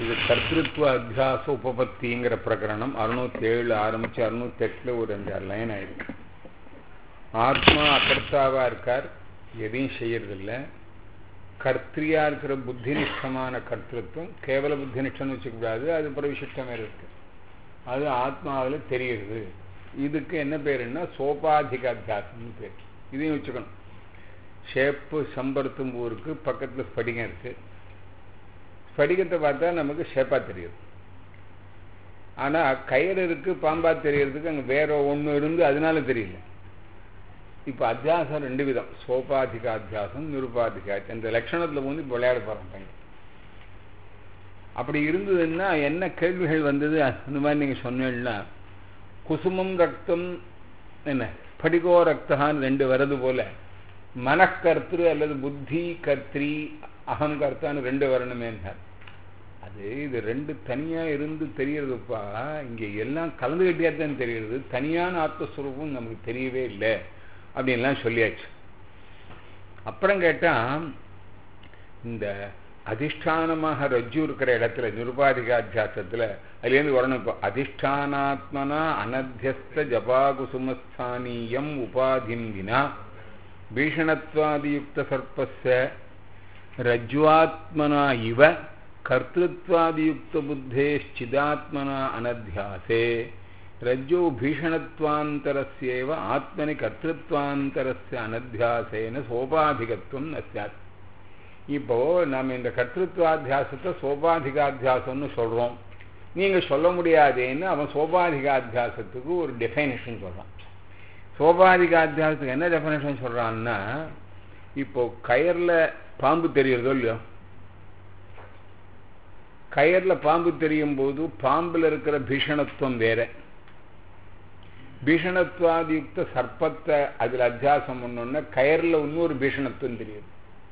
இது கர்த்திருவ அத்தியாச உபபத்திங்கிற பிரகரணம் அறுநூத்தி ஏழு ஆரம்பிச்சு அறுநூத்தி எட்டுல ஒரு அஞ்சாறு லைன் ஆயிருக்கு ஆத்மா அகர்த்தாவா இருக்கார் எதையும் செய்யறதில்ல கர்த்திரியா இருக்கிற புத்தினிஷ்டமான கர்த்திருவம் கேவல புத்தினிஷ்டம்னு வச்சுக்கூடாது அது பிரவிசிஷ்டமே இருக்கு அது ஆத்மாவில் தெரியுது இதுக்கு என்ன பேருன்னா சோபாதிக அத்தியாசம்னு பேர் இதையும் வச்சுக்கணும் ஷேப்பு சம்பருத்தும்பூருக்கு பக்கத்தில் ஸ்படிகம் இருக்கு ஸ்படிகத்தை பார்த்தா நமக்கு ஷேப்பா தெரியுது ஆனால் கயிறு இருக்கு பாம்பா தெரியறதுக்கு அங்கே வேற ஒன்று இருந்து அதனால தெரியல இப்போ அத்தியாசம் ரெண்டு விதம் சோபாதிக அத்தியாசம் நிருபாதிக இந்த லட்சணத்தில் வந்து இப்போ விளையாட போகிறாங்க அப்படி இருந்ததுன்னா என்ன கேள்விகள் வந்தது அந்த மாதிரி நீங்கள் சொன்னீங்கன்னா குசுமம் ரத்தம் என்ன ஸ்படிகோ ரக்தகான்னு ரெண்டு வரது போல மனக்கர்த்திரு அல்லது புத்தி கர்த்திரி அகம் கர்த்தான்னு ரெண்டு வரணுமேன்றார் அது இது ரெண்டு தனியாக இருந்து தெரியறதுப்பா இங்கே எல்லாம் கலந்து கட்டியாக தான் தெரியுது தனியான ஆத்மஸ்வரூபம் நமக்கு தெரியவே இல்லை அப்படின்லாம் சொல்லியாச்சு அப்புறம் கேட்டால் இந்த அதிஷ்டானமாக ரஜ்ஜு இருக்கிற இடத்துல நிருபாதிகாத்தியாசத்தில் அதுலேருந்து வரணும் இப்போ அதிஷ்டானாத்மனா அனத்தியஸ்த ஜபாகுசுமஸ்தானியம் உபாதிந்தினா பீஷணத்வாதியுக்த சர்ப்பஸ்ய ரஜ்வாத்மனா இவ கர்த்தத்வாதியுக்த புத்தேஷ்சிதாத்மனா அனத்தியாசே ரஜ்ஜோ பீஷணத்வாந்தரஸ்யேவ ஆத்மனி கர்த்தத்வாந்தரஸ்ய அனத்தியாசேன சோபாதிகத்துவம் ந சாத் இப்போ நாம் இந்த கர்த்தத்வாத்தியாசத்தை சோபாதிகாத்தியாசம்னு சொல்கிறோம் நீங்கள் சொல்ல முடியாதேன்னு அவன் சோபாதிகாத்தியாசத்துக்கு ஒரு டெஃபைனேஷன் சொல்கிறான் சோபாதிகாத்தியாசத்துக்கு என்ன டெஃபனேஷன் சொல்கிறான்னா இப்போ கயரில் பாம்பு தெரியறதோ இல்லையோ கயரில் பாம்பு தெரியும் போது பாம்பில் இருக்கிற பீஷணத்துவம் வேற பீஷணத்வாதியுக்த சர்ப்பத்தை அதில் அத்தியாசம் பண்ணோன்னா கயரில் இன்னொரு பீஷணத்துவம் தெரியுது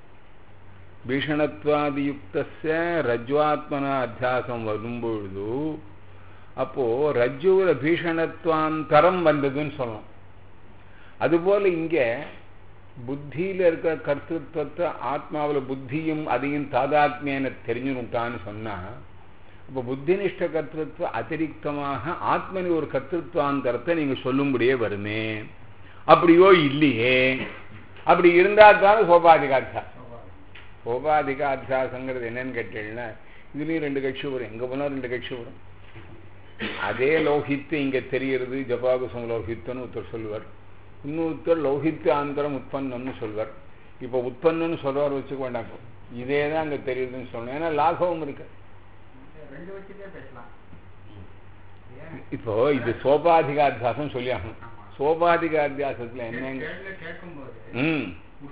பீஷணத்வாதியுக்த ரஜ்வாத்மனா அத்தியாசம் வரும்பொழுது அப்போ ரஜ்ஜுவில் பீஷணத்வாந்தரம் வந்ததுன்னு சொல்லணும் அதுபோல இங்கே புத்தியில் இருக்கிற கர்த்தத்துவத்தை ஆத்மாவில் புத்தியும் அதையும் தாதாத்மியன தெரிஞ்சுட்டான்னு சொன்னால் இப்போ புத்தினிஷ்ட கர்த்தத்துவ அதிரிக்தமாக ஆத்மனி ஒரு கர்த்தத்துவாந்தரத்தை நீங்கள் சொல்லும்படியே வருமே அப்படியோ இல்லையே அப்படி இருந்தால் தானே சோபாதிகாத்தியாசம் சோபாதிகாத்தியாசங்கிறது என்னன்னு கேட்டீங்கன்னா இதுலேயும் ரெண்டு கட்சி வரும் எங்கே போனால் ரெண்டு கட்சி வரும் அதே லௌகித்து இங்கே தெரிகிறது ஜபாகுசம் லௌகித்தன்னு ஒருத்தர் சொல்லுவார் இன்னொருத்தர் லௌகித்து ஆந்தரம் உற்பத்தம்னு சொல்வார் இப்போ உற்பத்தம்னு சொல்வார் வச்சுக்க வேண்டாம் இதே தான் அங்கே தெரியுதுன்னு சொல்லணும் ஏன்னா லாகவம் இருக்கு இப்போ இது சோபாதிகாத்தியாசம் சொல்லி ஆகணும் சோபாதிகாத்தியாசத்துல என்ன ம்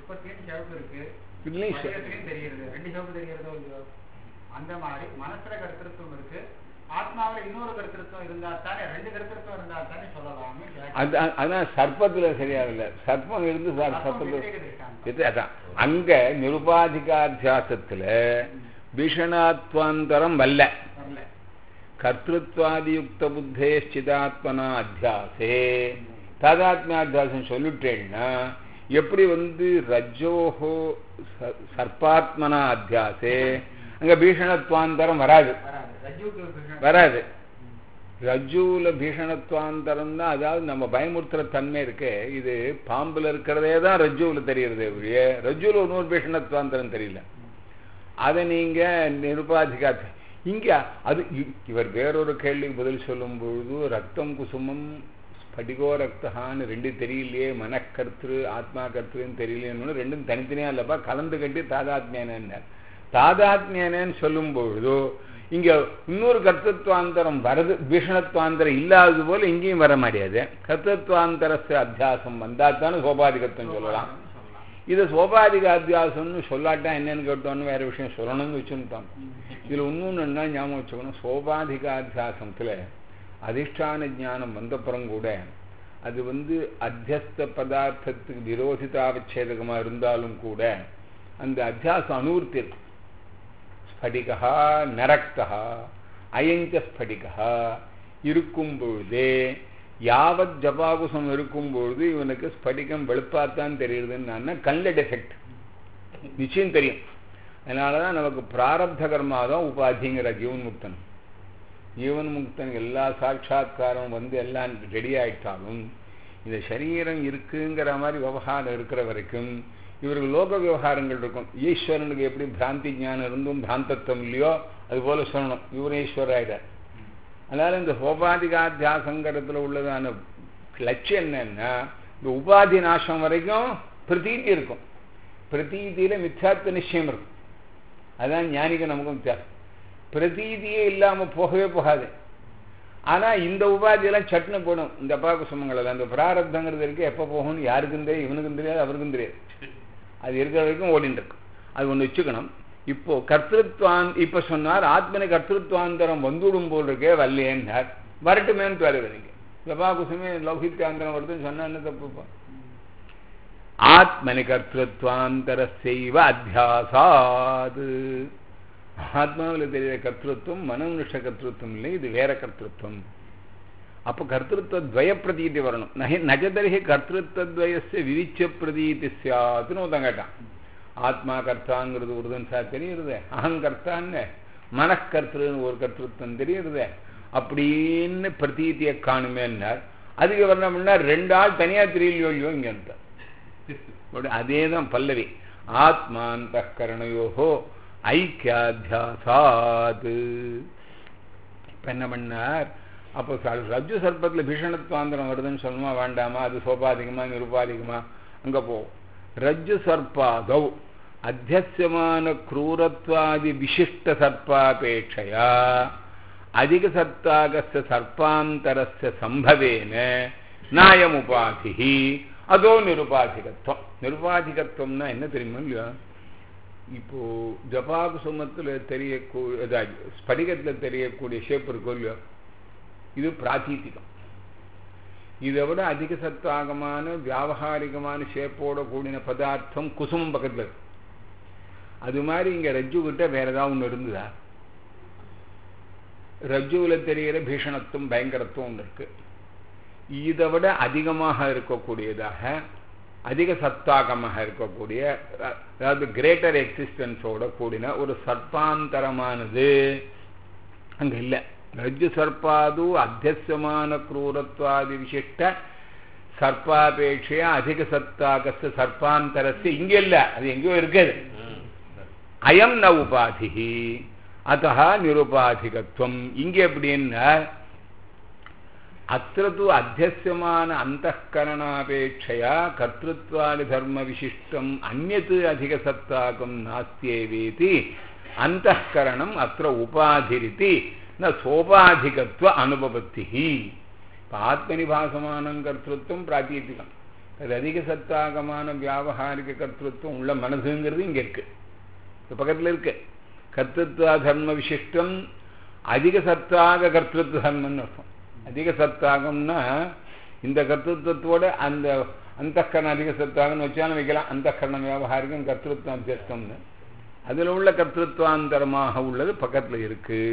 அந்த மாதிரி மனசுல கருத்திருத்தம் இருக்கு ஆத்மாவில் இன்னொரு கருத்திருத்தம் இருந்தா தானே ரெண்டு கருத்திருத்தம் இருந்தா தானே சொல்லலாமே அதான் சர்ப்பத்துல சரியாகல சர்ப்பம் இருந்து சர்ப்பத்துல அதான் அங்க நிருபாதிகாத்தியாசத்துல பீஷணாத்வாந்தரம் வல்ல கர்த்திருவாதியுக்த புத்தேஷ்சிதாத்மனா அத்தியாசே தாதாத்மியாத்தியாசம் சொல்லிட்டேன்னா எப்படி வந்து ரஜ்ஜோஹோ சர்ப்பாத்மனா அத்தியாசே அங்க பீஷணத்வாந்தரம் வராது வராது ரஜ்ஜுவில் பீஷணத்வாந்தரம் தான் அதாவது நம்ம பயமுறுத்துற தன்மை இருக்கு இது பாம்பில் இருக்கிறதே தான் ரஜ்ஜுவில் தெரியறது ஒழிய ரஜ்ஜுவில் இன்னொரு பீஷணத்வாந்தரம் தெரியல அதை நீங்க நிருபாதிகாத்த இங்க அது இவர் வேறொரு கேள்விக்கு பதில் சொல்லும் பொழுது ரத்தம் குசுமம் ஸ்படிகோ ரக்தகான்னு ரெண்டு தெரியலையே மனக்கர்த்திரு ஆத்மா கர்த்திருன்னு தெரியலையேன்னு ரெண்டும் தனித்தனியா இல்லப்பா கலந்து கட்டி தாதாத்மியானேன்னு தாதாத்மியானேன்னு சொல்லும் பொழுது இங்க இன்னொரு கர்த்தத்வாந்தரம் வரது பீஷணத்வாந்தரம் இல்லாதது போல இங்கேயும் வர முடியாது கர்த்தத்வாந்தரஸ்து அத்தியாசம் வந்தா தானே சோபாதிகத்துவம் சொல்லலாம் இதை சோபாதிக அத்தியாசம்னு சொல்லாட்டா என்னன்னு கேட்டோன்னு வேற விஷயம் சொல்லணும்னு வச்சுருந்தோம் இதுல இன்னொன்று என்ன ஞாபகம் வச்சுக்கணும் சோபாதிக அத்தியாசத்துல அதிஷ்டான ஞானம் வந்தப்புறம் கூட அது வந்து அத்தியஸ்த பதார்த்தத்துக்கு விரோதிதாவச்சேதகமா இருந்தாலும் கூட அந்த அத்தியாசம் அனுவர்த்தி இருக்கு ஸ்படிகா நரக்தா அயஞ்ச ஸ்படிகா இருக்கும் பொழுதே யாவத் ஜபாகுசம் இருக்கும் பொழுது இவனுக்கு ஸ்படிகம் வெளுப்பாத்தான் தெரியுதுன்னு கண்ணில் டெஃபெக்ட் நிச்சயம் தெரியும் அதனால தான் நமக்கு பிராரப்த கர்மா தான் உபாதிங்கிற ஜீவன் முக்தன் ஜீவன் முக்தன் எல்லா சாட்சாத்காரம் வந்து எல்லாம் ரெடி ஆயிட்டாலும் இந்த சரீரம் இருக்குங்கிற மாதிரி விவகாரம் இருக்கிற வரைக்கும் இவருக்கு லோக விவகாரங்கள் இருக்கும் ஈஸ்வரனுக்கு எப்படி பிராந்தி ஞானம் இருந்தும் பிராந்தத்துவம் இல்லையோ அது போல சொல்லணும் இவர் ஈஸ்வரர் ஆயிட்டார் அதனால இந்த சோபாதிகாத்தியாசங்கிறதுல உள்ளதான லட்சியம் என்னன்னா இந்த உபாதி நாசம் வரைக்கும் பிரதீதி இருக்கும் பிரதீதியில மித்யாத்வ நிச்சயம் இருக்கும் அதான் ஞானிக்கு நமக்கும் வித்தியாசம் பிரதீதியே இல்லாம போகவே போகாது ஆனா இந்த உபாதியெல்லாம் சட்டுன்னு போடும் இந்த அப்பாவுக்கு சுமங்கல அந்த பிராரப்தங்கிறது இருக்கு எப்போ போகும்னு யாருக்கும் தெரியாது இவனுக்கும் தெரியாது அவருக்கும் தெரியாது அது இருக்கிற வரைக்கும் ஓடிட்டு இருக்கும் அது ஒன்று வச்சுக்கணும் இப்போ கர்த்திருவான் இப்ப சொன்னார் ஆத்மனை கர்த்திருவாந்தரம் வந்துவிடும் போல் இருக்கே வல்லேன்னார் வரட்டுமேன்னு வருவீங்க ஜபா குசுமே லௌகித்யாந்தரம் வருதுன்னு சொன்னா என்ன தப்பு ஆத்மனி கர்த்திருவாந்தர செய்வ அத்தியாசாது ஆத்மாவில் தெரிகிற கர்த்திருவம் மனோனிஷ்ட கர்த்திருவம் இல்லை இது வேற கர்த்திருவம் அப்போ கர்த்திருவ துவய பிரதீதி வரணும் நகை நஜதரிகி கர்த்திருவத்வயச விரிச்ச பிரதீதி சாத்துன்னு ஒருத்தன் கேட்டான் ஆத்மா கர்த்தாங்கிறது ஒருதன் சார் தெரியுறது அகங்கர்த்தான்னு மனக்கர்த்தருன்னு ஒரு கர்த்திருவம் தெரியுறது அப்படின்னு பிரதீதியை காணுமேன்னார் அதுக்கு வரணும்னா ரெண்டு ஆள் தனியா தெரியலையோ இல்லையோ இங்க அதே தான் பல்லவி ஆத்மாந்த கரணையோகோ ஐக்கியாத்தியாசாது இப்ப என்ன பண்ணார் அப்போ ரஜ்ஜு சர்ப்பத்தில் பீஷணத்வாந்திரம் வருதுன்னு சொல்லணுமா வேண்டாமா அது சோபாதிகமா நிருபாதிகமா அங்க போ ரஜ்ஜு சர்ப்பாதௌ அத்தியசியமான கிரூரத்வாதி விசிஷ்ட சர்ப்பாபேட்சையா அதிக சத்தாகஸ்ய சர்ப்பாந்தரஸ்ய சம்பவேன நாயமுபாதி அதோ நிருபாதிகத்துவம் நிருபாதிகத்துவம்னா என்ன தெரியுமா இல்லையா இப்போ ஜபாகு சுமத்தில் தெரியக்கூடிய ஸ்படிகத்தில் தெரியக்கூடிய ஷேப் இருக்கோ இல்லையோ இது பிராத்தீதிகம் இதை விட அதிக சத்தாகமான வியாபகாரிகமான ஷேப்போட கூடின பதார்த்தம் குசுமம் பக்கத்தில் இருக்கு அது மாதிரி இங்க ரஜ்ஜு கிட்ட வேற ஏதாவது ஒன்று இருந்ததா ரஜ்ஜுவில் தெரிகிற பீஷணத்துவம் பயங்கரத்துவம் ஒன்று இருக்கு இதை விட அதிகமாக இருக்கக்கூடியதாக அதிக சத்தாகமாக இருக்கக்கூடிய அதாவது கிரேட்டர் எக்ஸிஸ்டன்ஸோட கூடின ஒரு சர்ப்பாந்தரமானது அங்க இல்லை ரஜ்ஜு சர்ப்பாது அத்தியசமான கிரூரத்வாதி விசிஷ்ட சர்ப்பாபேட்சையா அதிக சத்தாகஸ்து சர்ப்பாந்தரஸ்து இங்க இல்ல அது எங்கேயோ இருக்குது அயம் ந உபாதி அத்தா நிருபாதிகத்துவம் இங்க எப்படின்னா அத்த தூ அத்தியசியமான அந்தகரணாபேட்சையா கர்த்தத்வாதி தர்ம விசிஷ்டம் அந்நத் அதிக சத்தாகம் நாஸ்தியேவேதி அந்தகரணம் அத்த உபாதிரிதி ந சோபாதிகத்துவ அனுபவத்தி இப்போ ஆத்மனிபாசமான கர்த்தத்துவம் பிராத்தீதிகம் அது அதிக சத்தாகமான வியாபகாரிக கர்த்தத்துவம் உள்ள மனசுங்கிறது இங்க இருக்கு பக்கத்தில் இருக்கு கர்த்தத்வ தர்ம விசிஷ்டம் அதிக சத்தாக கர்த்தத்வ தர்மம்னு அர்த்தம் அதிக சத்தாகம்னா இந்த கர்த்தத்துவத்தோட அந்த அந்தக்கரணம் அதிக சத்தாகம்னு வச்சாலும் வைக்கலாம் அந்தக்கரணம் வியாபகாரிகம் கர்த்தத்துவம் அத்தியஸ்தம்னு அதில் உள்ள கர்த்தத்வாந்தரமாக உள்ளது பக்கத்தில் இருக்கு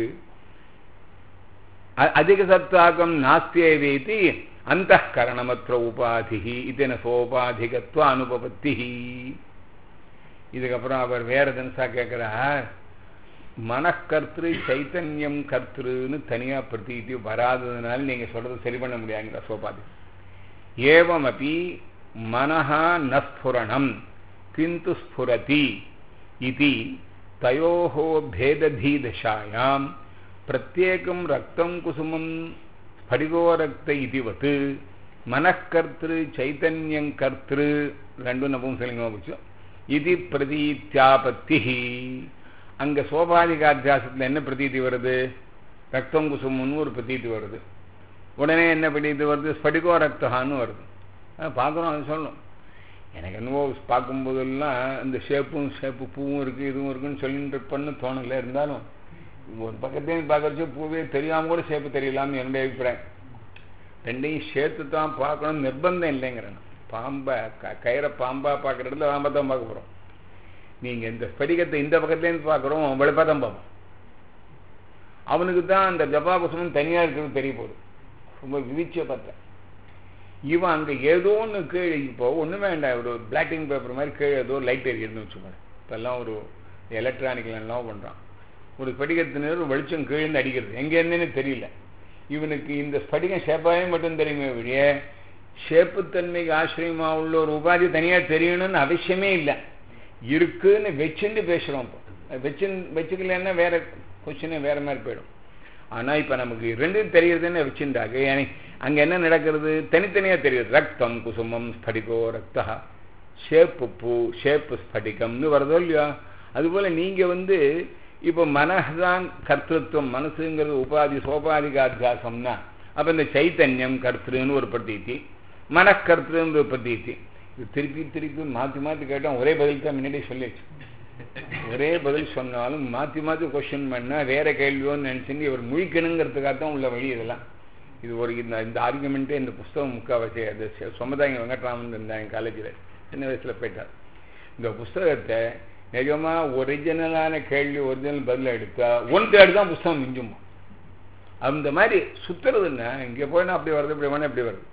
அதிக சத்தாகம் நாஸ்தியேவேதி அந்த கரணமற்ற உபாதி இதன சோபாதிகத்துவ அனுபவத்தி இதுக்கப்புறம் அவர் வேற தினசா கேட்கிறார் மனக்கர்த்திரு சைத்தன்யம் கர்த்திருன்னு தனியா பிரதீதி வராததுனால நீங்க சொல்றது சரி பண்ண முடியாங்கிற சோபாதி ஏவமபி மனஹா நஸ்புரணம் கிந்து ஸ்புரதி இது தயோஹோ பேததீதசாயாம் பிரத்யேகம் ரக்தம் குசுமம் ஸ்படிகோ ரக்த இதுவத் மனக்கர்த்திரு சைத்தன்யம் கர்த்திரு ரெண்டும் நபும்சலிங்கமாக போச்சு இது பிரதீத்தியாபத்தி அங்க சோபாதிகாத்தியாசத்தில் என்ன பிரதீதி வருது ரத்தம் குசுமம்னு ஒரு பிரதீதி வருது உடனே என்ன பிரதீதி வருது ஸ்படிகோ ரக்தகான்னு வருது பார்க்குறோம் அது சொல்லணும் எனக்கு என்னவோ பார்க்கும்போதெல்லாம் இந்த ஷேப்பும் ஷேப்பு பூவும் இருக்குது இதுவும் இருக்குன்னு சொல்லிட்டு இருப்பேன்னு தோணல இருந்தாலும் ஒரு பக்கத்தையும் பார்க்கறச்சு பூவே தெரியாமல் கூட ஷேப்பு தெரியலாம்னு என்னுடைய அபிப்பிராயம் ரெண்டையும் சேர்த்து தான் பார்க்கணும் நிர்பந்தம் இல்லைங்கிறேன் பாம்பை க கயிறை பாம்பா பார்க்குற இடத்துல பாம்பை தான் பார்க்க போகிறோம் நீங்கள் இந்த ஸ்படிகத்தை இந்த பக்கத்துலேருந்து பார்க்குறோம் வெளுப்பாக தான் பார்ப்போம் அவனுக்கு தான் அந்த ஜபா குசுமம் தனியாக இருக்கிறது தெரிய போகுது ரொம்ப விவிச்ச பார்த்தேன் இவன் அங்கே ஏதோ ஒன்று கீழே இப்போ ஒன்றும் வேண்டாம் ஒரு பிளாட்டிங் பேப்பர் மாதிரி கீழே ஏதோ லைட் எரியுதுன்னு வச்சுக்கோங்க இப்போல்லாம் ஒரு எலக்ட்ரானிக்கல் எல்லாம் பண்ணுறான் ஒரு ஸ்படிகத்தினர் வெளிச்சம் கீழ்ந்து அடிக்கிறது எங்கே இருந்தேன்னு தெரியல இவனுக்கு இந்த ஸ்படிகம் ஷேப்பாவே மட்டும் தெரியுமே வழிய ஷேப்புத்தன்மைக்கு ஆசிரியமா உள்ள ஒரு உபாதி தனியாக தெரியணும்னு அவசியமே இல்லை இருக்குன்னு வச்சுட்டு பேசுகிறோம் இப்போ வச்சு வச்சுக்கலன்னா வேற கொஸ்டினே வேற மாதிரி போயிடும் ஆனால் இப்போ நமக்கு ரெண்டும் தெரியுதுன்னு வச்சுட்டாங்க அங்கே என்ன நடக்கிறது தனித்தனியாக தெரியுது ரக்தம் குசுமம் ஸ்படிகோ ரக்தா ஷேப்பு பூ ஷேப்பு ஸ்படிகம்னு வருதோ இல்லையா அதுபோல் நீங்கள் வந்து இப்போ மனதான் கர்த்தத்துவம் மனசுங்கிறது உபாதி சோபாதிகாத்தியாசம்னா அப்போ இந்த சைத்தன்யம் கர்த்தருன்னு ஒரு பிரதீதி மனக்கர்த்தருன்னு ஒரு பிரதீதி இது திருப்பி திருப்பி மாற்றி மாற்றி கேட்டோம் ஒரே பதில் தான் முன்னாடியே சொல்லியாச்சு ஒரே பதில் சொன்னாலும் மாற்றி மாற்றி கொஸ்டின் பண்ணால் வேற கேள்வியோன்னு நினச்சிட்டு இவர் முழிக்கணுங்கிறதுக்காக தான் உள்ள வழி இதெல்லாம் இது ஒரு இந்த இந்த ஆர்குமெண்ட்டே இந்த புஸ்தகம் முக்கால்வாசி அது சொமதாங்க வெங்கட்ராமன் இருந்தாங்க காலேஜில் சின்ன வயசில் போயிட்டார் இந்த புஸ்தகத்தை நிஜமாக ஒரிஜினலான கேள்வி ஒரிஜினல் பதில் எடுத்தா ஒன் தேர்டு தான் புஸ்தகம் மிஞ்சுமா அந்த மாதிரி சுத்துறதுன்னா இங்கே போயினா அப்படி வருது இப்படி வேணா இப்படி வருது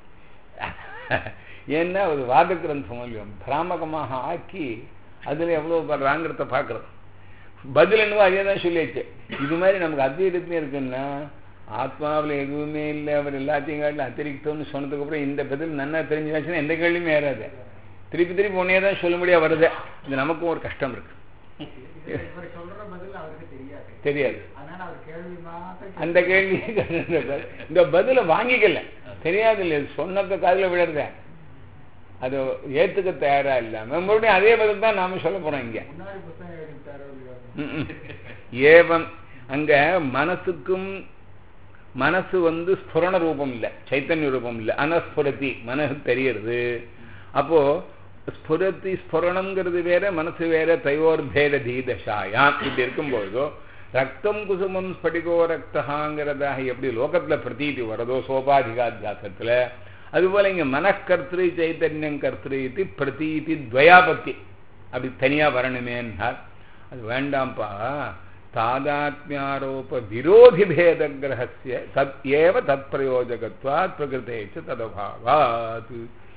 ஏன்னா ஒரு வாத கிரந்தம் இல்லையோ பிராமகமாக ஆக்கி அதில் எவ்வளோ படுறாங்கிறத பார்க்குறது பதில் என்னவோ அதே தான் சொல்லியாச்சு இது மாதிரி நமக்கு அத்வைதத்துலேயும் இருக்குன்னா ஆத்மாவில் எதுவுமே இல்லை அவர் எல்லாத்தையும் காட்டிலும் அத்திரிக்தம்னு சொன்னதுக்கப்புறம் இந்த பதில் நன்னா தெரிஞ்சாச்சுன்னா எந்த கேள்வியுமே ஏறாது திருப்பி திருப்பி ஒன்னே தான் சொல்ல முடியா வருது இது நமக்கும் ஒரு கஷ்டம் இருக்கு இவர் சொல்ற பதில் அவருக்கு தெரியாது தெரியாது அதனால அவர் கேள்வி மாத்திரம் அந்த கேள்வி இந்த பதிலை வாங்கிக்கல தெரியாது இல்லை சொன்னத காதில் விடுறத அது ஏத்துக்க தயாரா இல்லாம மறுபடியும் அதே பதில் தான் நாம சொல்ல போறோம் இங்க முன்னாடி புத்தகம் எழுதிட்டாரோ இல்லையோ ம்ம். ஏவம் அங்க மனசுக்கும் மனசு வந்து ஸ்புரண ரூபம் இல்லை சைத்தன்ய ரூபம் இல்லை அனஸ்புரதி மனசு தெரியறது அப்போ ஸ்புரதி ஸ்புரணம்ங்கிறது வேற மனசு வேற தயோர் பேத தீதசாயாம் இப்படி இருக்கும்போதோ ரத்தம் குசுமம் ஸ்படிகோ ரக்தகாங்கிறதாக எப்படி லோகத்துல பிரதீதி வரதோ சோபாதிகாத்தியாசத்துல அதுபோல இங்க மனக்கர்த்திரு சைத்தன்யம் கர்த்திரு இது பிரதீதி துவயாபத்தி அப்படி தனியா வரணுமேன்னார் அது வேண்டாம்ப்பா தாதாத்மியாரோப விரோதி பேத கிரகசிய தத் ஏவ தத் பிரயோஜகத்வாத் பிரகிருதேச்சு ததபாவாத்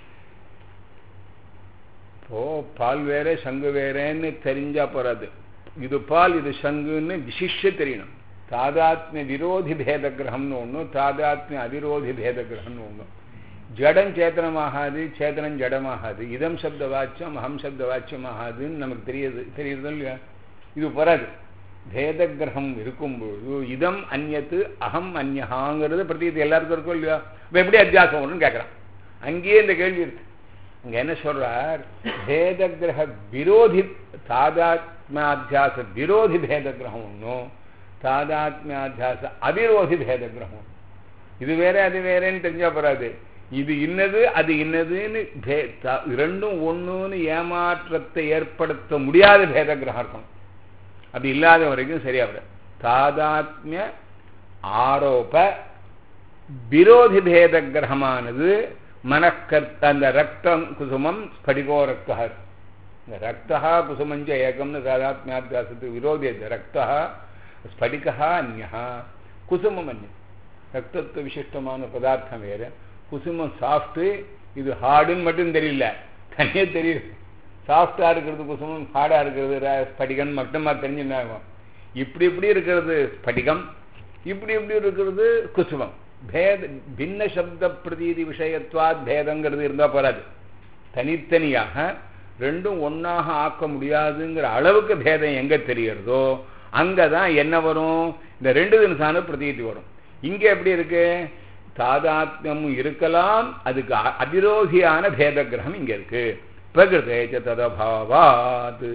இப்போ பால் வேற சங்கு வேறேன்னு தெரிஞ்சா போறாது இது பால் இது சங்குன்னு விசிஷ்ய தெரியணும் தாதாத்மிய விரோதி பேத கிரகம்னு ஒன்று தாதாத்மிய அதிரோதி பேத கிரகம்னு ஒன்று ஜடம் சேத்தனமாகாது சேத்தனம் ஜடமாகாது இதம் சப்த வாச்சியம் அகம் சப்த வாச்சியம் ஆகாதுன்னு நமக்கு தெரியுது தெரியுது இல்லையா இது வராது பேத கிரகம் இருக்கும்பொழுது இதம் அந்நத்து அகம் அந்யகாங்கிறது பிரதீதி எல்லாருக்கும் இருக்கும் இல்லையா இப்போ எப்படி அத்தியாசம் வரும்னு கேட்குறான் அங்கேயே இந்த கேள்வி இருக்கு அங்க என்ன சொல்றார் பேத கிரக விரோதி தாதாத்மியாத்தியாச விரோதி பேத கிரகம் ஒன்றும் தாதாத்மியாத்தியாச அவிரோதி பேத கிரகம் ஒண்ணும். இது வேற அது வேறேன்னு தெரிஞ்சா போறாது இது இன்னது அது இன்னதுன்னு பே- த- ரெண்டும் ஒண்ணுன்னு ஏமாற்றத்தை ஏற்படுத்த முடியாத பேத கிரகம் இருக்கணும் அப்படி இல்லாத வரைக்கும் சரியா வராது தாதாத்மிய ஆரோப விரோதி பேத கிரகமானது மனக்கர்த்த அந்த ரக்தம் குசுமம் ஸ்படிகோ ரக்தா இந்த ரக்தா குசுமஞ்ச ஏகம்னு தாதாத்மியாத்தியாசத்துக்கு விரோதி அது ரக்தா ஸ்படிகா அந்யா குசுமம் அந்யம் ரத்தத்துவ விசிஷ்டமான பதார்த்தம் வேறு குசுமம் சாஃப்ட்டு இது ஹார்டுன்னு மட்டும் தெரியல தனியே தெரியுது சாஃப்டாக இருக்கிறது குசுமம் ஹார்டாக இருக்கிறது ர- ஸ்படிகம் மட்டுமா தெரிஞ்சுனாகும் இப்படி இப்படி இருக்கிறது ஸ்படிகம் இப்படி இப்படி இருக்கிறது குசுமம் பேத பின்ன சப்த பிரதீதி விஷயத்வாத் பேதங்கிறது இருந்தால் போராது தனித்தனியாக ரெண்டும் ஒண்ணாக ஆக்க முடியாதுங்கிற அளவுக்கு பேதம் எங்க தெரியறதோ அங்கதான் என்ன வரும் இந்த ரெண்டு தினசான பிரதீதி வரும் இங்க எப்படி இருக்கு தாதாத்மியமும் இருக்கலாம் அதுக்கு அ- அதிரோகியான பேத கிரகம் இங்க இருக்கு பிரகிருதேச்ச ததபாவாத்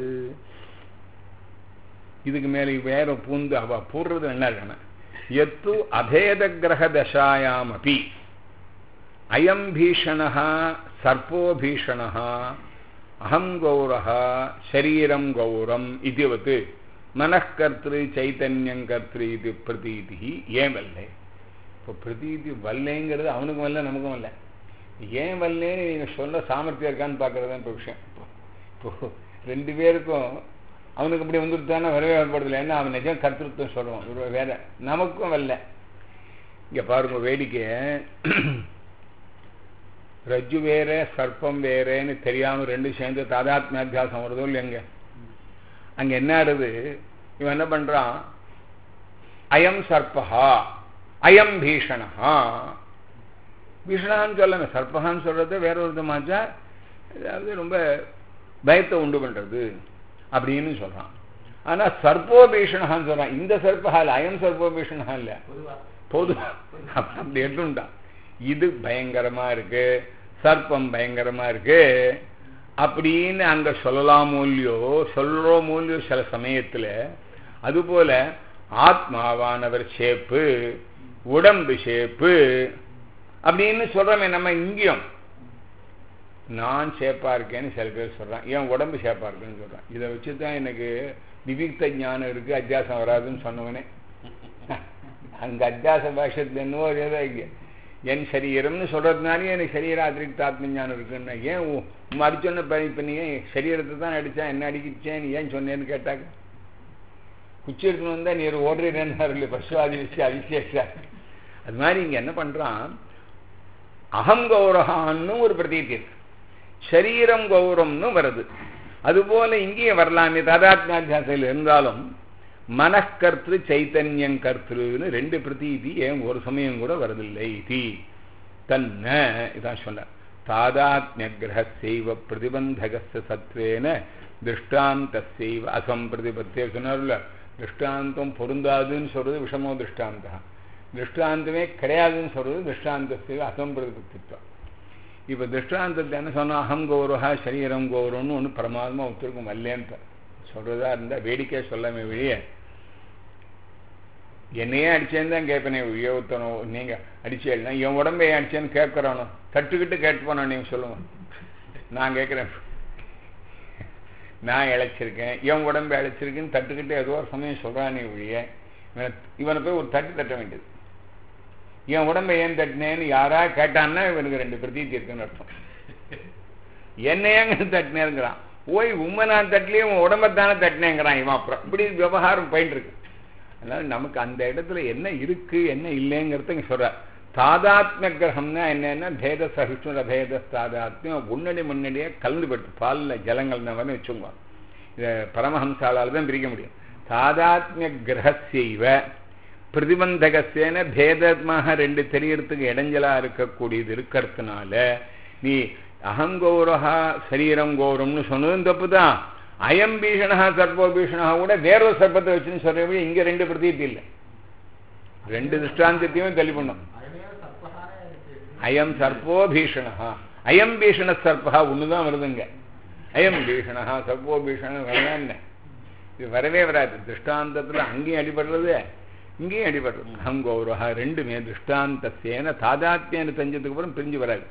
இதுக்கு மேல வேற பூந்து அவ பூர்றது என்ன இருக்கணும் எத்து அபேத கிரக தசாயாம் அப்பி அயம் பீஷணः சர்ப்போ பீஷணः அகம் கௌரः சரீரம் கௌரம் இதுவத்து மனக்கர்த்திரு சைத்தன்யம் கர்த்திரு இது பிரதீதி ஏன் வல்லை இப்போ பிரதீதி வல்லைங்கிறது அவனுக்கும் வரல நமக்கும் வரல ஏன் வல்லேன்னு நீங்கள் சொல்ல சாமர்த்தியம் இருக்கான்னு பார்க்கறது தான் இப்போ விஷயம் இப்போ ரெண்டு பேருக்கும் அவனுக்கு இப்படி வந்துட்டு தானே வரவே வரப்படுதில்லை ஏன்னா அவன் நிஜம் கர்த்திருத்தம் சொல்லுவான் இவரு வேற நமக்கும் வரல இங்க பாருங்க வேடிக்கை ரஜ்ஜு வேற சர்ப்பம் வேறேன்னு தெரியாம ரெண்டு சேர்ந்து தாதாத்மியாத்தியாசம் வருதோ இல்லைங்க அங்க என்ன ஆடுது இவன் என்ன பண்றான் அயம் சர்பஹா அயம் பீஷணஹா பீஷணான்னு சொல்லாம சர்பகான்னு சொல்றது வேற ஒரு விதமாச்சா அதாவது ரொம்ப பயத்தை உண்டு பண்றது அப்படின்னு சொல்றான் ஆனா சர்ப்போ பீஷணஹான்னு சொல்றான் இந்த சர்பஹா இல்ல அயம் சர்ப்போ பீஷணஹா இல்ல பொதுவா போதும் அப்படி எடுத்துட்டான் இது பயங்கரமா இருக்கு சர்ப்பம் பயங்கரமா இருக்கு அப்படின்னு அங்க சொல்லலாமோ இல்லையோ சொல்றோமோ இல்லையோ சில சமயத்துல அதுபோல ஆத்மாவானவர் சேப்பு உடம்பு சேப்பு அப்படின்னு சொல்றோமே நம்ம இங்கேயும் நான் சேப்பா இருக்கேன்னு சில பேர் சொல்றான் ஏன் உடம்பு சேப்பா இருக்குன்னு சொல்றான் இதை வச்சு தான் எனக்கு விவிக்த ஞானம் இருக்கு அத்தியாசம் வராதுன்னு சொன்னவனே அங்க அத்தியாச பாஷத்துல என்னவோ ஏதோ இங்க என் சரீரம்னு சொல்றதுனாலே எனக்கு சரீர அதிரிக்த ஆத்ம ஞானம் இருக்குன்னு ஏன் உ- உம் அடிச்சோன்ன இப்ப நீ ஏன் சரீரத்தை தான் அடிச்சேன் என்ன அடிக்கிச்சேன் நீ ஏன் சொன்னேன்னு கேட்டாங்க குச்சி எடுத்துன்னு வந்தா நீ ஓடுறீன்னு பசுவாதி வச்சு அவிசேஷா அது மாதிரி இங்க என்ன பண்றான் அகம் கௌரகான்னு ஒரு பிரதீதி இருக்கு சரீரம் கௌரவம்னு வருது அதுபோல இங்கேயும் வரலாமே தாதாத்மியாத்தியாசையில் இருந்தாலும் மனக்கர்த்து சைத்தன்யம் கர்த்திருன்னு ரெண்டு பிரதீதி ஏன் ஒரு சமயம் கூட வருதில்லை தி தன்ன இதான் சொன்னார் தாதாத்மிய கிரகசைவ பிரதிபந்தகஸ்ய சத்வேன திருஷ்டாந்தசைவ அசம் பிரதிபத்தே சொன்னார்ல திருஷ்டாந்தம் பொருந்தாதுன்னு சொல்றது விஷமோ திருஷ்டாந்தா திருஷ்டாந்தமே கிடையாதுன்னு சொல்றது திருஷ்டாந்தசைவ அசம் பிரதிபத்தித்வம் இப்போ திருஷ்டாந்தத்தை என்ன சொன்னா அகம் கௌரவா சரீரம் கௌரவம்னு ஒன்று பிரமாதமாக ஒருத்தருக்கும் வரலேன்னு சொல்றதா இருந்தா வேடிக்கை சொல்லாமே வெளியே என்னையே அடிச்சேன்னு தான் கேட்பேனே ஒழிய ஒருத்தனும் நீங்க அடிச்சேன்னா என் உடம்பை ஏன் அடிச்சேன்னு கேட்கறானோ தட்டுக்கிட்டு கேட்டு போனோம் நீங்க சொல்லுங்க நான் கேட்குறேன் நான் இழைச்சிருக்கேன் என் உடம்பை இழைச்சிருக்குன்னு தட்டுக்கிட்டு ஏதோ ஒரு சமயம் சொல்றானே ஒழிய இவனை இவனை போய் ஒரு தட்டு தட்ட வேண்டியது என் உடம்பை ஏன் தட்டினேன்னு யாரா கேட்டான்னா இவனுக்கு ரெண்டு பிரதீத்தி இருக்குன்னு அர்த்தம் என்னையாங்க தட்டினேங்கிறான் ஓய் உண்மை நான் தட்டலையே உன் உடம்பைத்தானே தட்டினேங்கிறான் இவன் அப்புறம் இப்படி விவகாரம் போயிட்டு இருக்கு அதனால நமக்கு அந்த இடத்துல என்ன இருக்கு என்ன இல்லைங்கிறத இங்க சொல்ற தாதாத்மிய கிரகம்னா என்னன்னா பேத சகிஷ்ணுர பேத தாதாத்மியம் முன்னாடி முன்னாடியே கலந்து போயிட்டு பாலில் ஜலங்கள் மாதிரி வச்சுங்க இதை பரமஹம்சாலால் தான் பிரிக்க முடியும் தாதாத்மிய கிரகசைவ பிரதிபந்தகசேன பேதமாக ரெண்டு தெரியறதுக்கு இடைஞ்சலா இருக்கக்கூடியது இருக்கிறதுனால நீ அகங்கௌரகா சரீரம் கௌரவம்னு சொன்னதும் தப்பு தான் அயம் பீஷணா சர்ப்போ பீஷணா கூட வேற ஒரு சர்ப்பத்தை வச்சுன்னு சொல்றபடி இங்க ரெண்டு பிரதீதி இல்லை ரெண்டு திருஷ்டாந்தத்தையும் தள்ளி பண்ணும் அயனேவ சர்ப்பகானே இருக்கு அயம் சர்ப்போ பீஷணா அயம் பீஷண சர்ப்பா ஒண்ணுதான் வருதுங்க அயம் பீஷணா சர்ப்போ பீஷணம் வரலாம் என்ன இது வரவே வராது திருஷ்டாந்தத்துல அங்கேயும் அடிபடுறது இங்கேயும் அடிபடுறது அகம் கௌரவா ரெண்டுமே திருஷ்டாந்த சேன தாதாத்மியம் தெரிஞ்சதுக்கு அப்புறம் பிரிஞ்சு வராது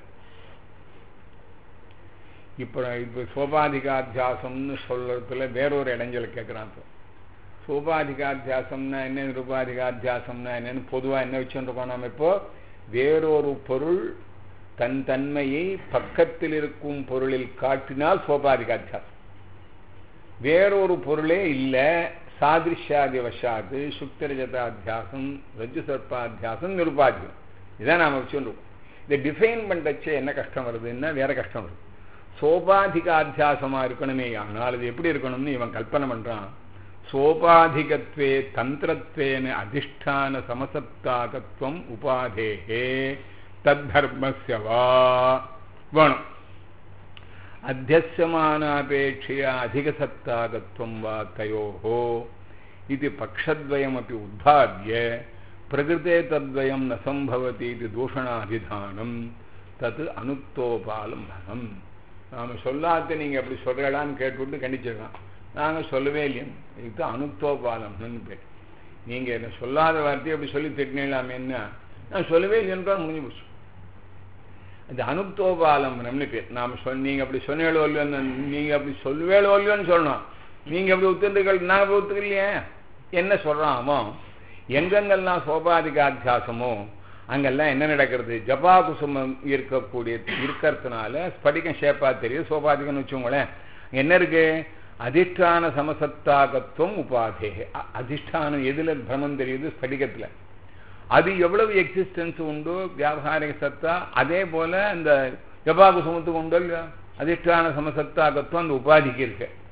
இப்போ இப்போ சோபாதிகாத்தியாசம்னு சொல்றதுல வேறொரு இடைஞ்சல கேட்குறான் இப்போ சோபாதிகாத்தியாசம்னா என்ன நிருபாதிகாத்தியாசம்னா என்னன்னு பொதுவாக என்ன வச்சுருக்கோம் நம்ம இப்போ வேறொரு பொருள் தன் தன்மையை பக்கத்தில் இருக்கும் பொருளில் காட்டினால் சோபாதிகாத்தியாசம் வேறொரு பொருளே இல்லை சாதிருஷ்யாதி வசாது சுக்தரஜதாத்தியாசம் ரஜு சர்ப்பாத்தியாசம் நிருபாத்தியம் இதான் நாம் வச்சுருக்கோம் இதை டிஃபைன் பண்ணுறச்சு என்ன கஷ்டம் வருதுன்னா வேற கஷ்டம் வருது சோபாதிகாத்தியாசமா இருக்கணுமே ஆனால் அது எப்படி இருக்கணும்னு இவன் கல்பனை பண்றான் சோபாதிகத்வே தந்திரத்வேன அதிஷ்டான சமசப்தாகத்துவம் உபாதேகே தத்தர்மஸ்ய வா வேணும் அத்தியசமானாபேட்சையா அதிகசத்தாகத்துவம் வா தயோः இது பக்ஷத்வயமपि உத்பாவ்ய பிரகிருதே தத்வயம் ந சம்பவதி இது தூஷணாதிதானம் தது அனுக்தோபாலம்பனம் நாம் சொல்லாத நீங்கள் அப்படி சொல்கிறடான்னு கேட்டுவிட்டு கண்டிச்சிடலாம் நாங்கள் சொல்லவே இல்லையா இதுக்கு அனுக்தோபாலம்னு பேர் நீங்கள் என்ன சொல்லாத வார்த்தையை அப்படி சொல்லி திட்டினீங்களாமேன்னா நான் சொல்லவே இல்லைன்னு முடிஞ்சு போச்சு அது அனுக்தோபாலம்பனம்னு பேர் நாம் சொல் நீங்கள் அப்படி சொன்னேளோ இல்லையோன்னு நீங்கள் அப்படி சொல்லுவேளோ இல்லையோன்னு சொல்லணும் நீங்கள் அப்படி ஒத்துண்டுகள் நான் அப்படி ஒத்துக்கலையே என்ன சொல்கிறான் அவன் எங்கெங்கெல்லாம் சோபாதிகாத்தியாசமோ அங்கெல்லாம் என்ன நடக்கிறது ஜபா குசுமம் இருக்கக்கூடிய இருக்கிறதுனால ஸ்படிகம் ஷேப்பா தெரியுது சோபாதிகம்னு வச்சுக்கோங்களேன் என்ன இருக்கு அதிஷ்டான சமசத்தாகத்துவம் உபாதே அ- அதிஷ்டானம் எதுல பிரமம் தெரியுது ஸ்படிகத்துல அது எவ்வளவு எக்ஸிஸ்டன்ஸ் உண்டோ வியாபாரிக சத்தா அதே போல அந்த ஜபா குசுமத்துக்கு உண்டோ இல்லையா அதிஷ்டான சமசத்தாகத்துவம் அந்த உபாதிக்கு இருக்கு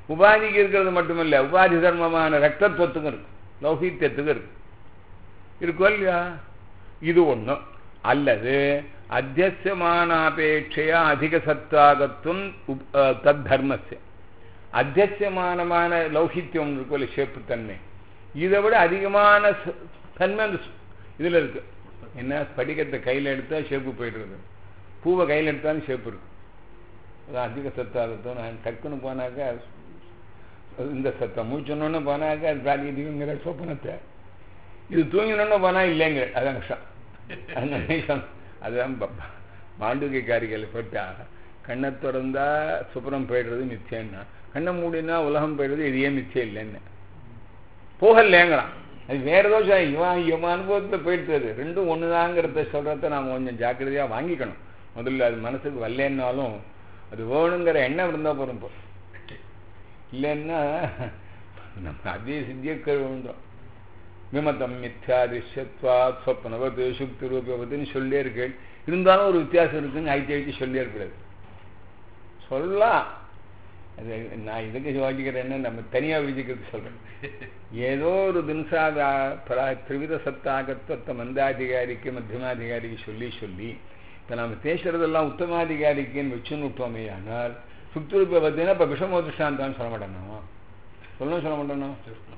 உபாதிக்கு இருக்கிறது மட்டுமில்ல உபாதி தர்மமான ரத்தத்துவத்துக்கும் இருக்கு லௌகித்தியத்துக்கும் இருக்கு இருக்கோ இல்லையா இது ஒண்ணு அல்லது அத்தியசியமானாபேட்சையா அதிக சத்தாகத்துவம் உப்- அஹ், தத் தர்மஸ்ய அத்தியசியமானமான லௌகித்யம் இருக்கும் இல்லை ஷேப்பு தன்மை இதை விட அதிகமான ச- தன்மை அந்த ஸ்- இதுல இருக்கு என்ன படிக்கத்தை கையில எடுத்தா ஷேப்பு போயிடுறது பூவை கையில எடுத்தாலும் ஷேப்பு இருக்கு அதான் அதிக சத்தாகத்துவம் நான் டக்குன்னு போனாக்கா இந்த சத்தம் மூச்சொன்னு போனாக்கா அது பிராதிகதிகங்கிற சொப்பனத்தை இது தூங்கினோன்னு போனா இல்லைங்க அதான் விஷம் அந்த நிமிஷம் அதுதான் ப- ப- மாண்டூக்கிய காரிகள் பட்டா கண்ணை திறந்தா சுப்பரம் போயிடுறது மிச்சம்னா கண்ணை மூடினா உலகம் போயிடுறது இது ஏன் மிச்சம் இல்லைன்னு போகலேங்கிறான் அது வேற ஏதோ சொல்~ இவன் இவன் அனுபவத்தில் போயிடுறது ரெண்டும் ஒண்ணுதாங்கிறத சொல்றத நாம கொஞ்சம் ஜாக்கிரதையா வாங்கிக்கணும் முதல்ல அது மனசுக்கு வரலன்னாலும் அது வேணுங்கிற எண்ணம் இருந்தா போறோம் இப்போ இல்லைன்னா நம்ம அதே சித்திய விழுந்தோம் விமதம் மித்யா திருஷ்யத்வா சொப்பனவது சுக்தி ரூபவதுன்னு சொல்லியே இருக்கு இருந்தாலும் ஒரு வித்தியாசம் இருக்குன்னு ஐத்தி ஐத்தி சொல்லியே இருக்கிறது சொல்லலாம் அது நான் இதுக்கு யோசிக்கிறேன்னு நம்ம தனியா விதிக்கிறது சொல்றேன் ஏதோ ஒரு தினசா திரிவித சத்தாகத்துவத்தை மந்தாதிகாரிக்கு மத்தியமாதிகாரிக்கு சொல்லி சொல்லி இப்போ நம்ம பேசுறதெல்லாம் உத்தமாதிகாரிக்குன்னு வச்சுன்னு விட்டோமே ஆனால் சுக்திரூப பார்த்தீங்கன்னா இப்போ விஷமோதிஷ்டாந்தான்னு சொல்ல மாட்டேனோ சொல்லணும் சொல்ல மாட்டேனோ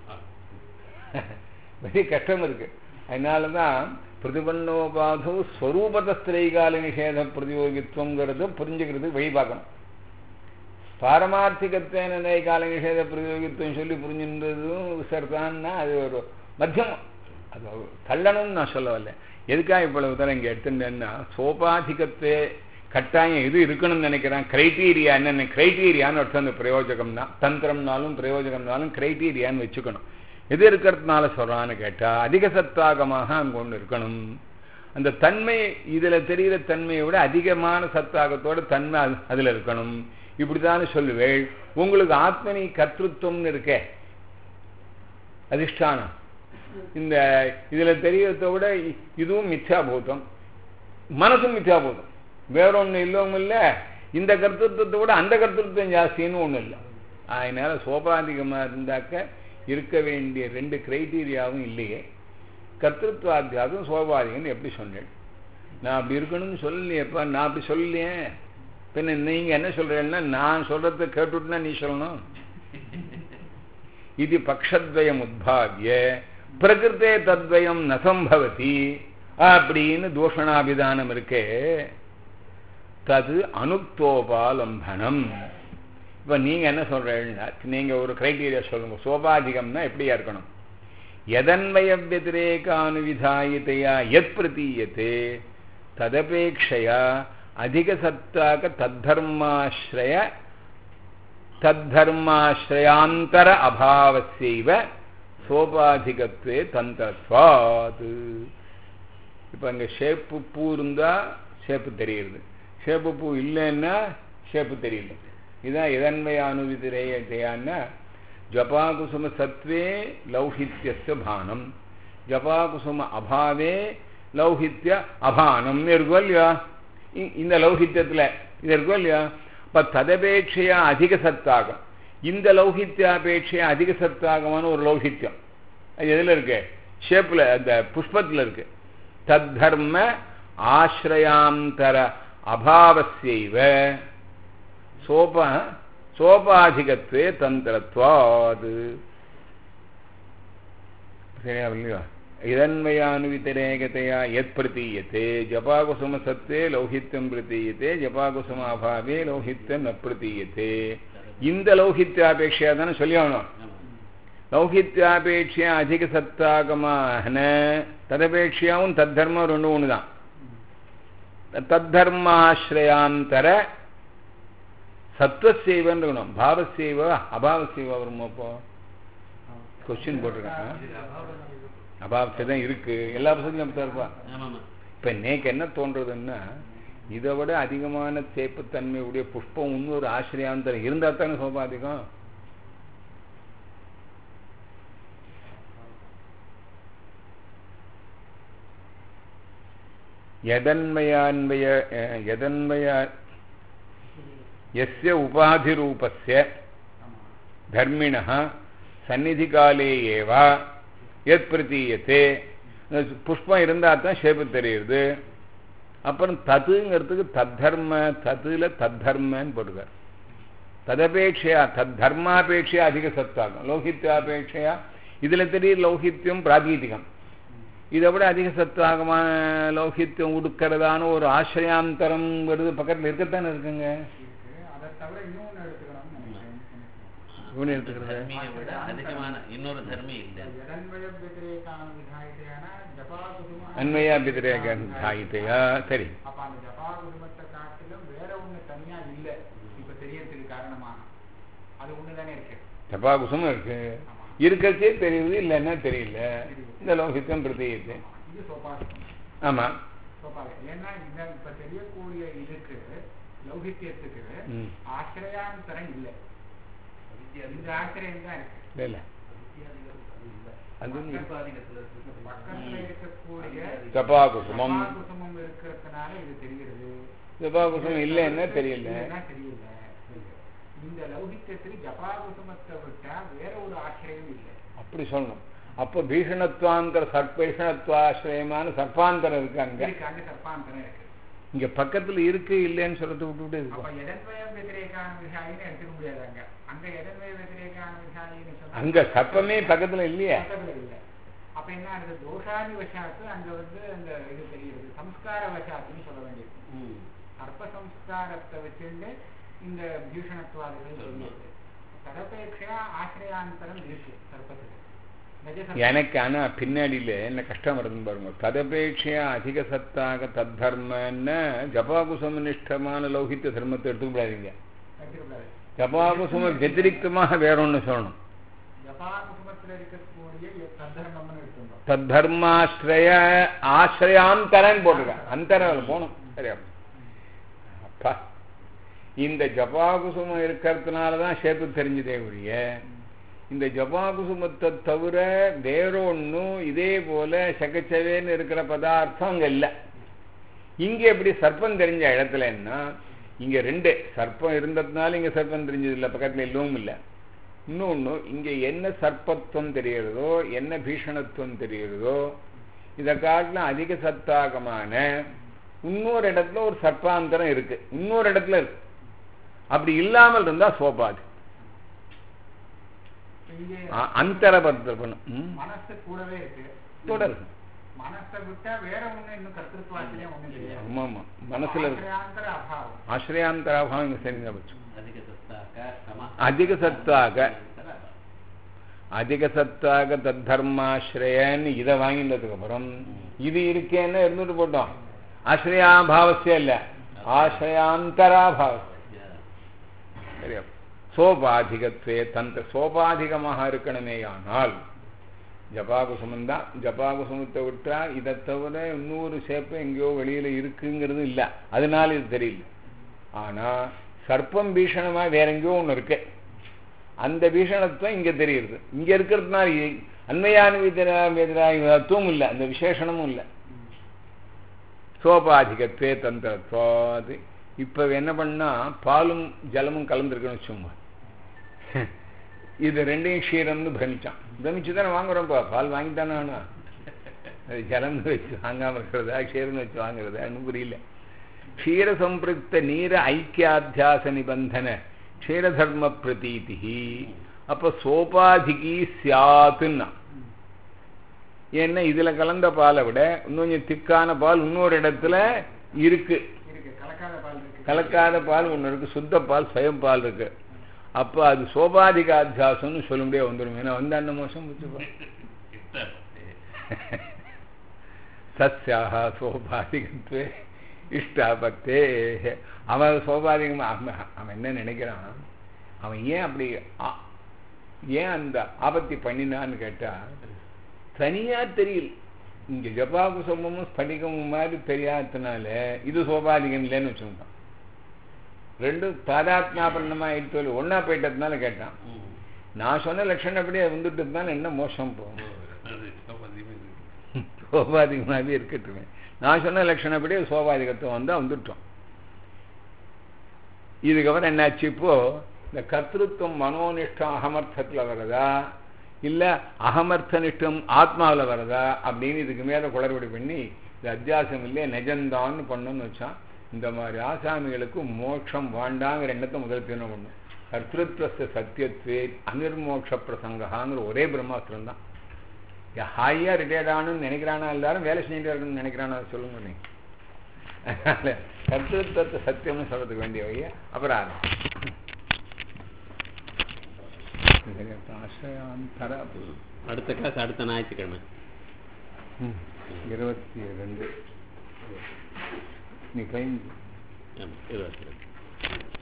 பெரிய கஷ்டம் இருக்கு அதனால தான் பிரதிபன்னோபாதோ ஸ்வரூபதஸ்திரைகால நிஷேத பிரதியோகித்துவங்கிறது புரிஞ்சுக்கிறது வழி பார்க்கணும் பாரமார்த்திகத்தேன கால நிஷேத பிரதியோகித்துவம் சொல்லி புரிஞ்சுன்றதும் விசர்த்தான்னா அது ஒரு மத்தியம் அது தள்ளணும்னு நான் சொல்ல வரல எதுக்காக இவ்வளவு தரம் இங்கே எடுத்துட்டேன்னா சோபாதிகத்தே கட்டாயம் எது இருக்கணும்னு நினைக்கிறேன் கிரைட்டீரியா என்னென்ன கிரைட்டீரியான்னு ஒருத்தர் அந்த பிரயோஜகம்னா தந்திரம்னாலும் பிரயோஜகம்னாலும் கிரைட்டீரியான்னு வச்சுக்கணும் எது இருக்கிறதுனால சொல்றான்னு கேட்டா அதிக சத்தாகமாக அங்க ஒன்று இருக்கணும் அந்த தன்மை இதுல தெரிகிற தன்மையை விட அதிகமான சத்தாகத்தோட தன்மை அது- அதுல இருக்கணும் இப்படிதான் சொல்லுவேள் உங்களுக்கு ஆத்மனி கர்த்தத்துவம்னு இருக்கே அதிஷ்டானம் இந்த இதுல தெரியறத விட இ- இதுவும் மித்யாபூதம் மனசும் மித்யாபூதம் வேற ஒண்ணு இல்லவும் இல்ல இந்த கர்த்தத்துவத்தை விட அந்த கர்த்தத்துவம் ஜாஸ்தின்னு ஒண்ணு இல்லை அதனால சோபாதிகமா இருந்தாக்க இருக்க வேண்டிய ரெண்டு கிரைட்டீரியாவும் இல்லையே கர்த்தத்வாத்தியாசம் சோபாதிகம்னு எப்படி சொன்னேன் நான் அப்படி இருக்கணும்னு சொல்லலையேப்பா நான் அப்படி சொல்லலையே பின்ன நீங்க என்ன சொல்றீங்கன்னா நான் சொல்றதை கேட்டுட்டுனா நீ சொல்லணும் இது பக்ஷத்வயம் உத்பாவிய பிரகிருத்தே தத்வயம் நசம்பவதி அப்படின்னு தூஷணாபிதானம் இருக்கே தது அனுக்தோபாலம்பனம் இப்ப நீங்க என்ன சொல்றீங்கன்னா நீங்க ஒரு கிரைட்டீரியா சொல்லுங்க சோபாதிகம்னா எப்படியா இருக்கணும் எதன்வய வத்திரேகானுவிதாயிதையா எத் பிரதீயத்தே ததபேட்சையா அதிக சத்தாக தத்தர்மாஸ்ரய தத்தர்மாஸ்ரயாந்தர அபாவசைவ சோபாதிகத்வே தந்திரத்வாத் இப்போ அங்கே ஷேப்பு பூ இருந்தா ஷேப்பு தெரியுது ஷேப்பு பூ இல்லைன்னா ஷேப்பு தெரியல இதுதான் இதன்மை அனுவிதிரேயான்னா ஜபாகுசும சத்வே லௌஹித்யஸ்ய பானம் ஜபாகுசும அபாவே லௌஹித்ய அபானம்னு இருக்கும் இல்லையா இ- இந்த லௌஹித்யத்துல இது இருக்கும் இல்லையா இப்ப ததபேட்சையா அதிக சத்தாகம் இந்த லௌஹித்யாபேட்சையா அதிக சத்தாகமான ஒரு லௌஹித்யம் அது எதுல இருக்கு ஷேப்ல அந்த புஷ்பத்துல இருக்கு தத்தர்ம ஆசிரயாந்தர அபாவஸ்யைவ சோப சோபாதிகத்வே தந்திரத்வாது சரியா இல்லையா இதன்மயானுவிதரேகதையா எத் பிரதீயத்தே ஜபாகுசும சத்வே லௌகித்யம் பிரதீயத்தே ஜபாகுசும அபாவே லௌகித்யம் ந பிரதீயத்தே இந்த லௌகித்யாபேட்சையா தானே சொல்லி ஆகணும் லௌகித்யாபேட்சையா அதிக சத்தாகமான ததபேட்சையாவும் தத்தர்மம் ரெண்டும் ஒன்று தான் தத்தர்மாசிரயாந்தர சத்வசேவன்னு இருக்கணும் பாவசேவ அபாவசேவா வருமோ அப்போ கொஸ்டின் போட்டிருக்காங்க அபாவத்தை தான் இருக்கு எல்லா புத்தகத்திலும் அப்படி தான் இருப்பா இப்ப நேக்கு என்ன தோன்றதுன்னா இதை விட அதிகமான சேப்புத்தன்மை உடைய புஷ்பம் இன்னொரு ஆசிரியாந்தரம் இருந்தா தானே சோபாதிகம் எதன்மயான்வய அஹ், எதன்மய எஸ்ய உபாதிரூபஸ்ய தர்மிண சந்நிதிகாலே ஏவா எத் பிரதீயத்தே புஷ்பம் இருந்தால் தான் ஷேப்பு தெரியுது அப்புறம் தத்துங்கிறதுக்கு தத்தர்ம தத்துல தத்தர்மன்னு போட்டுக்கார் ததபேட்சையா தத்தர்மாபேட்சையா அதிக சத்தாகும் லௌகித்யாபேட்சையா இதுல தெரியும் லௌகித்யம் பிராதீதிகம் இதை விட அதிக சத்தாகமான லௌகித்யம் உடுக்கிறதான ஒரு ஆசிரியாந்தரம் வருது பக்கத்தில் இருக்கத்தானே இருக்குங்க இருக்கு அதை தவிர இன்னொன்னு எடுத்துக்கணும்னு நினைக்கிறேன் இவனு எடுத்துக்கிறது தர்மியை விட அதிகமான இன்னொரு தர்மி இல்லை எதன்வய விதிரேகான விதாயித்தையான ஜபா குசும அன்மையா பிதிரேகாயித்தையா சரி அப்ப அந்த ஜபா குடும்பத்தை காட்டிலும் வேற ஒண்ணு தனியா இல்ல இப்ப தெரியறதுக்கு காரணமா அது ஒண்ணுதானே இருக்கு ஜபாகுசமும் இருக்கு இருக்கிறதே தெரியுது இல்லைன்னா தெரியல இந்த லௌகித்தம் பிரதீயத்தை ஆமா. இது சோபாசம் ஆமா சோபாகம் ஏன்னா இந்த இப்ப தெரியக்கூடிய இதுக்கு லௌகித்யத்துக்கு ம். ஆசிரியாந்தரம் இல்ல இந்த ஆசிரியம் தான் இருக்கு இல்லை இல்லை அது பக்கத்துல இருக்கக்கூடிய ஜபாகுசுமம் குசுமம் இருக்கிறதுனால இது தெரிகிறது ஜபாகுசம் இல்லைன்னா தெரியல இல்லைன்னா தெரியல இந்த லௌகிக்கத்துக்கு ஜபாகுசுமத்தை விட்டா வேற ஒரு ஆசிரியம் இல்லை அப்படி சொல்லணும் அப்போ பீஷணத்வாந்தர சர்பீஷணத்வாசிரயமான சர்ப்பாந்தரம் இருக்கு அங்க இருக்கு அங்க சர்ப்பாந்தரம் இருக்கு இங்க பக்கத்துல இருக்கு இல்லைன்னு சொல்றது விட்டுவிட்டு அப்ப இருக்கும் எதன்வயம் வெதிரேகான விசாயின்னு எடுத்துக்க முடியாது அங்க அங்க எதன்வய வெதிரேகான விசாயின்னு சொன்னா அங்க சர்ப்பமே பக்கத்துல இல்லையே பக்கத்துல இல்ல அப்ப என்ன ஆகுது தோஷாதி வசாத்து அங்க வந்து அந்த இது தெரியுது சம்ஸ்கார வசாத்துன்னு சொல்ல வேண்டியது சர்ப்ப சம்ஸ்காரத்தை வச்சுட்டு இந்த பூஷணத்துவாதிகள் தெரியுது ததபேட்சையா ஆசிரியாந்தரம் இருக்கு சர்ப்பத்துக்கு கஜசர்ப்பம் எனக்கு ஆனா பின்னாடியில என்ன கஷ்டம் வருதுன்னு பாருங்க ததபேட்சையா அதிக சத்தாக தத்தர்மன்னு ஜபாகுசம நிஷ்டமான லௌகித்த தர்மத்தை எடுத்துக்கூடாதீங்க எடுத்துக்கூடாது ஜபாகுசம வெத்திரிக்தமாக வேற ஒண்ணு சொல்லணும் ஜபா குசுமத்துல இருக்கக்கூடிய தத்தர்மம்னு எடுத்துட்டோம் தத்தர்மாஸ்ரய ஆசிரயாந்தரன் போட்டிருக்கேன் அந்தரம் போகணும் சரியா அப்பா இந்த ஜபாகுசுமம் இருக்கிறதுனால தான் சேர்த்து தெரிஞ்சதே ஒழிய இந்த ஜபாகுசுமத்தை தவிர வேறொன்னும் இதே போல சகச்சவேன்னு இருக்கிற பதார்த்தம் அங்க இல்லை இங்க எப்படி சர்ப்பம் தெரிஞ்ச இடத்துலன்னா இங்க ரெண்டு சர்ப்பம் இருந்ததுனால இங்க சர்ப்பம் தெரிஞ்சது இல்லை பக்கத்துல எல்லவும் இல்லை இன்னொன்று இங்க என்ன சர்ப்பத்துவம் தெரிகிறதோ என்ன பீஷணத்துவம் தெரிகிறதோ இதை காட்டிலும் அதிக சத்தாகமான இன்னொரு இடத்துல ஒரு சர்ப்பாந்தரம் இருக்கு இன்னொரு இடத்துல இருக்கு அப்படி இல்லாமல் இருந்தா சோபாதி இங்கே அ- அந்தரபத்திரப்பணும் ம், மனசு கூடவே இருக்கு தொடரும் மனசை விட்டா வேற ஒண்ணு இன்னும் கர்த்தத்துவாசிரியம் ஒண்ணு தெரியாது ஆமா ஆமா மனசுல இருக்கு ஆசிரியாந்தர அபாவம் ஆசிரியாந்தராபாவம் இங்க சரிங்க போச்சு அதிக சத்தாக சம அதிக சத்தாக அதிக சத்தாக தத்தர்மாசிரயன்னு இதை வாங்கினதுக்கு அப்புறம் இது இருக்கேன்னு இருந்துட்டு போட்டோம் ஆசிரியாபாவசியம் இல்ல ஆசிரியாந்தராபாவசியம் சரியா சோபாதிகத்வே தந்த சோபாதிகமாக இருக்கணுமேயானால் ஜபாகுசுமம் தான் ஜபாகுசுமத்தை விட்டா இதை தவிர இன்னொரு சேப்பு எங்கேயோ வெளியில இருக்குங்கிறது இல்லை அதனால இது தெரியல ஆனா சர்ப்பம் பீஷணமா வேற எங்கேயோ ஒண்ணு இருக்கு அந்த பீஷணத்துவம் இங்க தெரியுது இங்க இருக்கிறதுனால இ- அண்மையான எதிராக இல்லை அந்த விசேஷணமும் இல்லை சோபாதிகத்வே தந்திரத்வாது இப்ப என்ன பண்ணா பாலும் ஜலமும் கலந்துருக்குன்னு வச்சுக்கோங்க இது ரெண்டையும் க்ஷீரம்னு பிரமிச்சான் பிரமிச்சு தானே வாங்குறோம்ப்பா பால் வாங்கித்தானே வேணும் அது ஜலம்னு வச்சு வாங்காம இருக்கிறதா க்ஷீரம்னு வச்சு வாங்குறதா இன்னும் புரியல க்ஷீர சம்பிருக்த நீர ஐக்கியாத்தியாச நிபந்தன க்ஷீரதர்ம பிரதீதி அப்ப சோபாதிகி சியாத்துன்னா ஏன்னா இதுல கலந்த பாலை விட இன்னும் கொஞ்சம் திக்கான பால் இன்னொரு இடத்துல இருக்கு இருக்கு கலக்காத பால் இருக்கு கலக்காத பால் ஒன்று இருக்கு சுத்த பால் ஸ்வயம் பால் இருக்கு அப்ப அது சோபாதிகாத்தியாசம்னு சொல்ல முடியாது வந்துடும் ஏன்னா வந்து அந்த மோசம் வச்சுப்போம் சத்யாக சோபாதிகத்வே இஷ்டாபத்தே அவன் சோபாதிகமா அவன் அவன் என்ன நினைக்கிறான் அவன் ஏன் அப்படி ஆ- ஏன் அந்த ஆபத்தி பண்ணினான்னு கேட்டா தனியா தெரியல இங்க ஜபாகுசமும் ஸ்படிகமும் மாதிரி தெரியாததுனால இது சோபாதிகம் இல்லைன்னு வச்சுருக்கான் ரெண்டும் தாதாத்மாபரணமா ஆயிட்டு ஒன்னா போயிட்டதுனால கேட்டான் நான் சொன்ன லட்சணப்படி அது வந்துட்டதுனால என்ன மோசம் போகும் சோபாதிகமாகவே இருக்கட்டுமே நான் சொன்ன லட்சணப்படி சோபாதிகத்துவம் வந்தா வந்துட்டோம் இதுக்கப்புறம் என்னாச்சு இப்போ இந்த கர்த்திருவம் மனோனிஷ்டம் அகமர்த்தத்தில் வருதா இல்லை அகமர்த்தனிஷ்டம் ஆத்மாவில் வருதா அப்படின்னு இதுக்கு மேலே குளறுபடி பண்ணி இது அத்தியாசம் இல்லையே நிஜந்தான்னு பண்ணணும்னு வச்சான் இந்த மாதிரி ஆசாமிகளுக்கு மோட்சம் வேண்டாங்கிற எண்ணத்தை முதல் தீர்ணம் பண்ணும் கர்த்திருவஸ்த சத்தியத்வே அனிர்மோட்ச பிரசங்காங்கிற ஒரே பிரம்மாஸ்திரம் தான் ஹாயாக ரிட்டையர்ட் ஆகணும்னு நினைக்கிறானா எல்லாரும் வேலை செஞ்சுட்டு இருக்கணும்னு நினைக்கிறானா சொல்லுங்க நீ அதனால கர்த்திருவத்தை சத்தியம்னு சொல்றதுக்கு வேண்டிய வழிய அப்புறம் ஆரம்பம். ஆசிரயாந்தர அடுத்த கிளாஸ் அடுத்த ஞாயிற்றுக்கிழமை இருபத்தி ரெண்டு நீ கிளைம் ஆமாம் இருபத்தி ரெண்டு